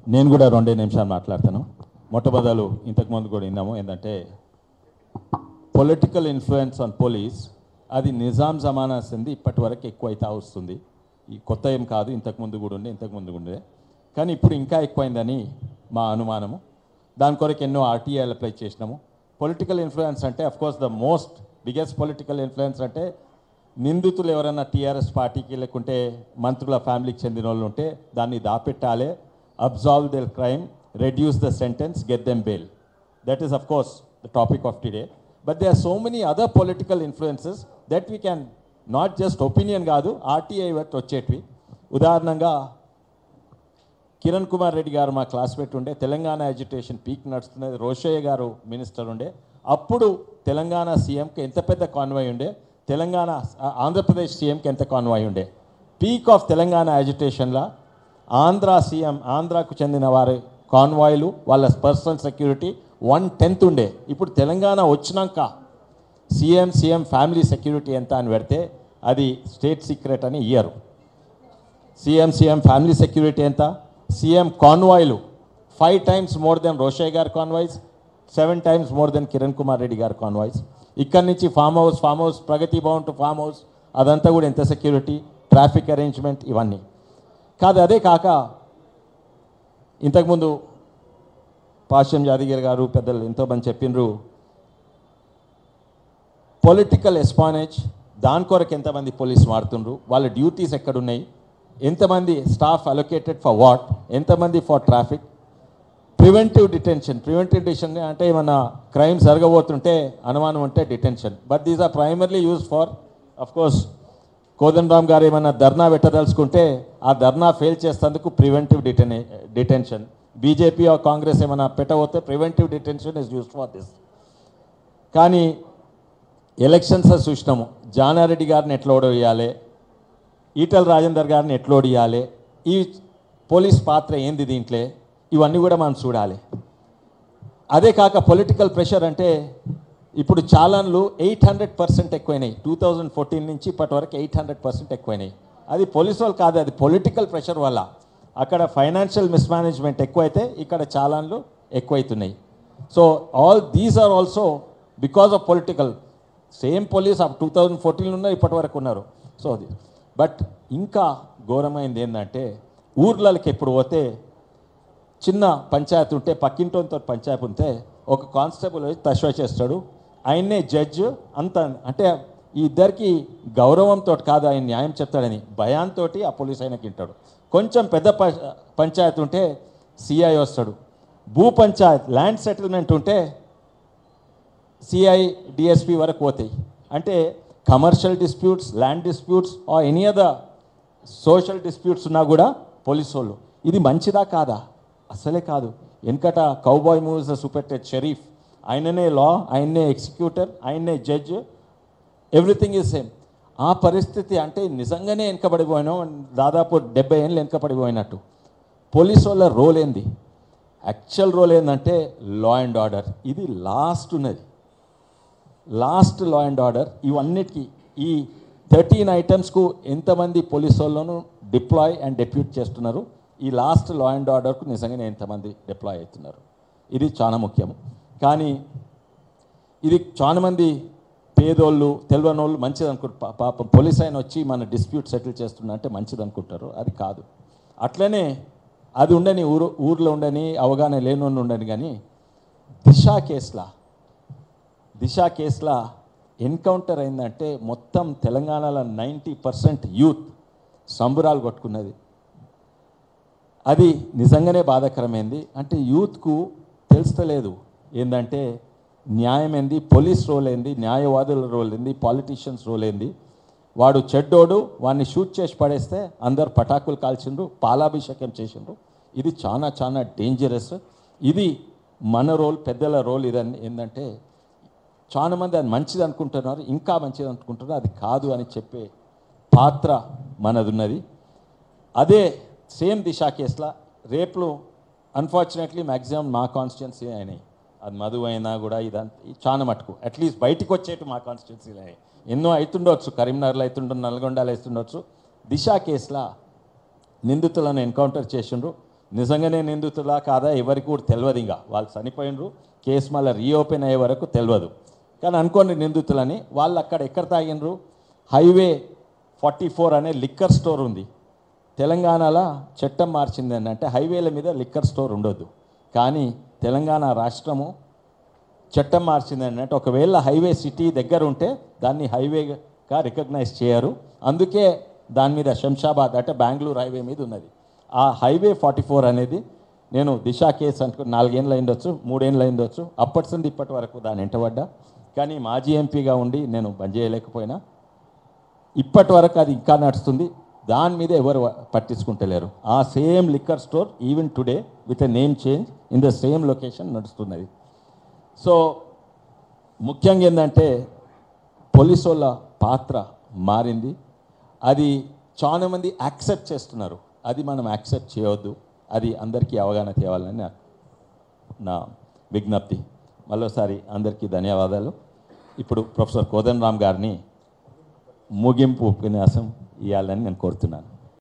నేను కూడా రెండే నిమిషాలు మాట్లాడతాను మొట్టమొదలు ఇంతకుముందు కూడా విన్నాము ఏంటంటే పొలిటికల్ ఇన్ఫ్లుయెన్స్ ఆన్ పోలీస్ అది నిజాం జమానా సంది ఇప్పటి వరకు ఎక్కువ అవుతా వస్తుంది ఈ కొత్త ఏం కాదు ఇంతకుముందు కూడా ఉండే ఇంతకుముందు కూడా ఉండే కానీ ఇప్పుడు ఇంకా ఎక్కువైందని మా అనుమానము దాని కొరకు ఎన్నో ఆర్టీఐలు అప్లై చేసినాము పొలిటికల్ ఇన్ఫ్లుయెన్స్ అంటే course the most biggest political influence అంటే నిందితులు ఎవరైనా టీఆర్ఎస్ పార్టీకి లేకుంటే మంత్రుల ఫ్యామిలీకి చెందిన వాళ్ళు ఉంటే దాన్ని దాపెట్టాలి absolve the crime reduce the sentence get them bail that is of course the topic of today but they are so many other political influences that we can not just opinion కాదు RTI బట్టి వచ్చేటివి ఉదాహరణంగా కిరణ్ కుమార్ రెడ్డి గారు మా classmate ఉండే Telangana education peak నడుస్తున్నది రోషయ్య గారు minister ఉండే అప్పుడు తెలంగాణ సీఎంకి ఎంత పెద్ద కాన్వాయ్ ఉండే తెలంగాణ ఆ- ఆంధ్రప్రదేశ్ సీఎంకి ఎంత కాన్వాయ్ ఉండే పీక్ ఆఫ్ తెలంగాణ ఎడ్యుకేషన్లో ఆంధ్ర సీఎం ఆంధ్రాకు చెందిన వారి కాన్వాయ్లు వాళ్ళ పర్సనల్ సెక్యూరిటీ వన్ టెన్త్ ఉండే ఇప్పుడు తెలంగాణ వచ్చినాక సీఎం సీఎం ఫ్యామిలీ సెక్యూరిటీ ఎంత అని పెడితే అది స్టేట్ సీక్రెట్ అని ఇయ్యరు సీఎం సీఎం ఫ్యామిలీ సెక్యూరిటీ ఎంత సీఎం కాన్వాయ్లు five times more than Rosaiah గారి convoys seven times more than Kiran Kumar Reddy గారి కాన్వాయ్స్ ఇక్కడి నుంచి farm house farm house Pragathi Bhavan to farm house అదంతా కూడా ఎంత సెక్యూరిటీ ట్రాఫిక్ అరేంజ్మెంట్ ఇవన్నీ కాదు అదే కాక ఇంతకుముందు పాశ్యం యాదగిరి గారు పెద్దలు ఎంతోమంది చెప్పిండ్రు పొలిటికల్ ఎస్పానేజ్ దాని కొరకు ఎంతమంది పోలీస్ వాడుతుండ్రు వాళ్ళ డ్యూటీస్ ఎక్కడున్నాయి ఎంతమంది స్టాఫ్ అలొకేటెడ్ ఫర్ వాట్ ఎంతమంది for traffic preventive detention preventive detention అంటే ఏమన్నా క్రైమ్ జరగబోతుంటే అనుమానం ఉంటే detention but these are primarily use for of course Kodandaram గారు ఏమైనా ధర్నా పెట్టదలుచుకుంటే ఆ ధర్నా ఫెయిల్ చేసేందుకు preventive deten detention BJP or Congress ఏమైనా పెట్టబోతే preventive detention is used for this కానీ ఎలక్షన్స్ చూసినాము జానారెడ్డి గారిని ఎట్లా ఓడవేయాలి ఈటల రాజేందర్ గారిని ఎట్లా ఓడియాలి ఈ పోలీస్ పాత్ర ఏంది దీంట్లో ఇవన్నీ కూడా మనం చూడాలి అదే కాక పొలిటికల్ ప్రెషర్ అంటే ఇప్పుడు చాలాన్లు ఎయిట్ హండ్రెడ్ పర్సెంట్ ఎక్కువైనాయి టూ థౌజండ్ ఫోర్టీన్ నుంచి ఇప్పటి వరకు ఎయిట్ హండ్రెడ్ పర్సెంట్ ఎక్కువైనాయి అది పోలీస్ వాళ్ళు కాదు అది పొలిటికల్ ప్రెషర్ వల్ల అక్కడ ఫైనాన్షియల్ మిస్మేనేజ్మెంట్ ఎక్కువైతే ఇక్కడ చాలాన్లు ఎక్కువైతున్నాయి so all these are also because of political same police two thousand fourteen ఉన్నారు ఇప్పటి వరకు ఉన్నారు సో అది బట్ ఇంకా ఘోరమైంది ఏంటంటే ఊర్లకి ఎప్పుడు పోతే చిన్న పంచాయతీ ఉంటే పక్కింటోతో పంచాయతీ ఉంటే ఒక కానిస్టేబుల్ వచ్చి తశ్వ చేస్తాడు ఆయన్నే జడ్జ్ అంత అంటే ఈ ఇద్దరికి గౌరవంతో కాదు ఆయన న్యాయం చెప్తాడని భయాంతో ఆ పోలీస్ ఆయనకి వింటాడు కొంచెం పెద్ద ప- పంచాయతీ ఉంటే సిఐ వస్తాడు భూ పంచాయత్ ల్యాండ్ సెటిల్మెంట్ ఉంటే సిఐ డిఎస్పి వరకు పోతాయి అంటే commercial disputes land disputes or any other social disputes ఉన్నా కూడా పోలీసు వాళ్ళు ఇది మంచిదా కాదా అసలే కాదు వెనకట కౌబాయ్ మూవీస్ చూపెట్టే షరీఫ్ ఆయననే లా ఆయన్నే ఎగ్జిక్యూటర్ ఆయన్నే జడ్జ్ ఎవ్రీథింగ్ ఈజ్ సేమ్ ఆ పరిస్థితి అంటే నిజంగానే వెనకబడిపోయినాం దాదాపు డెబ్బై ఏళ్ళు వెనకబడిపోయినట్టు పోలీస్ వాళ్ళ రోల్ ఏంది యాక్చువల్ రోల్ ఏంటంటే లా అండ్ ఆర్డర్ ఇది లాస్ట్ ఉన్నది లాస్ట్ లా అండ్ ఆర్డర్ ఇవన్నిటికీ ఈ థర్టీన్ ఐటమ్స్కు ఎంతమంది పోలీసు వాళ్ళను డిప్లాయ్ అండ్ డెప్యూట్ చేస్తున్నారు ఈ లాస్ట్ లా అండ్ ఆర్డర్కు నిజంగానే ఎంతమంది డిప్లాయ్ అవుతున్నారు ఇది చాలా ముఖ్యం కానీ ఇది చాలా మంది పేదోళ్ళు తెలియని వాళ్ళు మంచిది అనుకుంటారు పాపం పోలీస్ ఆయన వచ్చి మన డిస్ప్యూట్ సెటిల్ చేస్తున్నా అంటే మంచిది అనుకుంటారు అది కాదు అట్లనే అది ఉండని ఊరు ఊర్లో ఉండని అవగాహన లేని ఉండని కానీ దిశ కేసులా దిశ కేసులా ఎన్కౌంటర్ అయిందంటే మొత్తం తెలంగాణలో నైంటీ పర్సెంట్ యూత్ సంబురాలు కొట్టుకున్నది అది నిజంగానే బాధాకరమైంది అంటే యూత్కు తెలుస్తలేదు ఏంటంటే న్యాయం ఏంది పోలీస్ రోల్ ఏంది న్యాయవాదుల రోల్ ఏంది పాలిటీషియన్స్ రోల్ ఏంది వాడు చెడ్డోడు వాడిని షూట్ చేసి పడేస్తే అందరు పటాకులు కాల్చిండ్రు పాలాభిషేకం చేసిండ్రు ఇది చాలా చాలా డేంజరస్ ఇది మన రోల్ పెద్దల రోల్ ఇదని ఏంటంటే చాలా మంది అది మంచిది అనుకుంటున్నారు ఇంకా మంచిది అనుకుంటున్నారు అది కాదు అని చెప్పే పాత్ర మనది ఉన్నది అదే సేమ్ దిశ కేసులో రేపులు అన్ఫార్చునేట్లీ మ్యాక్సిమం మా కాన్స్టిట్యున్సీ అయినాయి అది మధు అయినా కూడా ఇదంతా ఇది చాలా మటుకు అట్లీస్ట్ బయటికి వచ్చేటు మా కాన్స్టిట్యున్సీలో అయినాయి ఎన్నో అవుతుండొచ్చు కరీంనగర్లో అవుతుండొచ్చు నల్గొండలో అవుతుండొచ్చు దిశ కేసులో నిందితులను ఎన్కౌంటర్ చేసిండ్రు నిజంగానే నిందితులా కాదా ఎవరికి కూడా తెలియదు ఇంకా వాళ్ళు చనిపోయినరు కేసు మళ్ళీ రీఓపెన్ అయ్యే వరకు తెలియదు కానీ అనుకోండి నిందితులని వాళ్ళు అక్కడ ఎక్కడ తాగినరు హైవే ఫార్టీ ఫోర్ అనే లిక్కర్ స్టోర్ ఉంది తెలంగాణలో చట్టం మార్చింది ఏంటంటే హైవేల మీద లిక్కర్ స్టోర్ ఉండొద్దు కానీ తెలంగాణ రాష్ట్రము చట్టం మార్చింది ఏంటంటే ఒకవేళ హైవే సిటీ దగ్గర ఉంటే దాన్ని హైవేగా రికగ్నైజ్ చేయరు అందుకే దాని మీద శంషాబాద్ అంటే బెంగళూరు హైవే మీద ఉన్నది ఆ హైవే ఫార్టీ ఫోర్ అనేది నేను దిశ కేసు అనుకో నాలుగేళ్ళు అయిండొచ్చు మూడేళ్ళు అయిండొచ్చు అప్పటి నుండి ఇప్పటి వరకు దాని వెంటబడ్డా కానీ మాజీ ఎంపీగా ఉండి నేను బంద్ చేయలేకపోయినా ఇప్పటి వరకు అది ఇంకా నడుస్తుంది దాని మీద ఎవరు పట్టించుకుంటలేరు ఆ same liquor store even today with a name change in the same location నడుస్తున్నది సో ముఖ్యంగా ఏంటంటే పోలీసు వాళ్ళ పాత్ర మారింది అది చాలా మంది యాక్సెప్ట్ చేస్తున్నారు అది మనం యాక్సెప్ట్ చేయవద్దు అది అందరికీ అవగాహన తేవాలని నా నా విజ్ఞప్తి మరోసారి అందరికీ ధన్యవాదాలు ఇప్పుడు ప్రొఫెసర్ కోదన్ రామ్ గారిని ముగింపు ఉపన్యాసం ఇవ్వాలని నేను కోరుతున్నాను